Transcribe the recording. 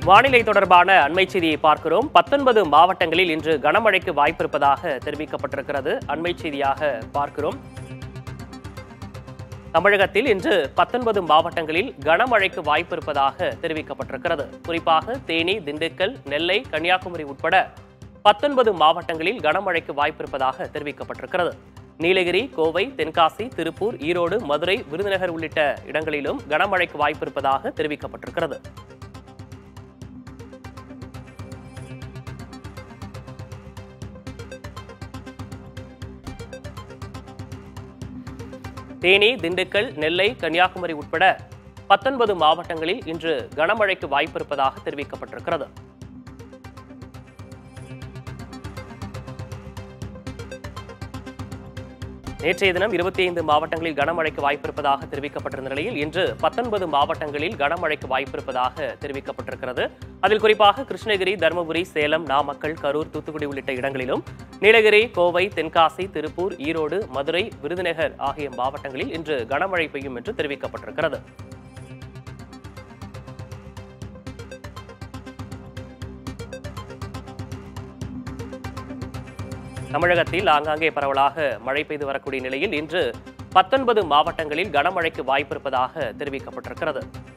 வானிலை தொடர்பான அண்மை செய்தியை பார்க்கிறோம் பத்தொன்பது மாவட்டங்களில் இன்று கனமழைக்கு வாய்ப்பிருப்பதாக தெரிவிக்கப்பட்டிருக்கிறது அண்மை செய்தியாக பார்க்கிறோம் தமிழகத்தில் இன்று பத்தொன்பது மாவட்டங்களில் கனமழைக்கு வாய்ப்பிருப்பதாக தெரிவிக்கப்பட்டிருக்கிறது குறிப்பாக தேனி திண்டுக்கல் நெல்லை கன்னியாகுமரி உட்பட பத்தொன்பது மாவட்டங்களில் கனமழைக்கு வாய்ப்பிருப்பதாக தெரிவிக்கப்பட்டிருக்கிறது நீலகிரி கோவை தென்காசி திருப்பூர் ஈரோடு மதுரை விருதுநகர் உள்ளிட்ட இடங்களிலும் கனமழைக்கு வாய்ப்பிருப்பதாக தெரிவிக்கப்பட்டிருக்கிறது தேனி திண்டுக்கல் நெல்லை கன்னியாகுமரி உட்பட பத்தொன்பது மாவட்டங்களில் இன்று கனமழைக்கு வாய்ப்பிருப்பதாக தெரிவிக்கப்பட்டிருக்கிறது நேற்றைய தினம் இருபத்தி ஐந்து மாவட்டங்களில் கனமழைக்கு வாய்ப்பிருப்பதாக தெரிவிக்கப்பட்டிருந்த நிலையில் இன்று பத்தொன்பது மாவட்டங்களில் கனமழைக்கு வாய்ப்பிருப்பதாக தெரிவிக்கப்பட்டிருக்கிறது அதில் குறிப்பாக கிருஷ்ணகிரி தருமபுரி சேலம் நாமக்கல் கரூர் தூத்துக்குடி உள்ளிட்ட இடங்களிலும் நீலகிரி கோவை தென்காசி திருப்பூர் ஈரோடு மதுரை விருதுநகர் ஆகிய மாவட்டங்களில் இன்று கனமழை பெய்யும் என்று தெரிவிக்கப்பட்டிருக்கிறது தமிழகத்தில் ஆங்காங்கே பரவலாக மழை பெய்து வரக்கூடிய நிலையில் இன்று பத்தொன்பது மாவட்டங்களில் கனமழைக்கு வாய்ப்பிருப்பதாக தெரிவிக்கப்பட்டிருக்கிறது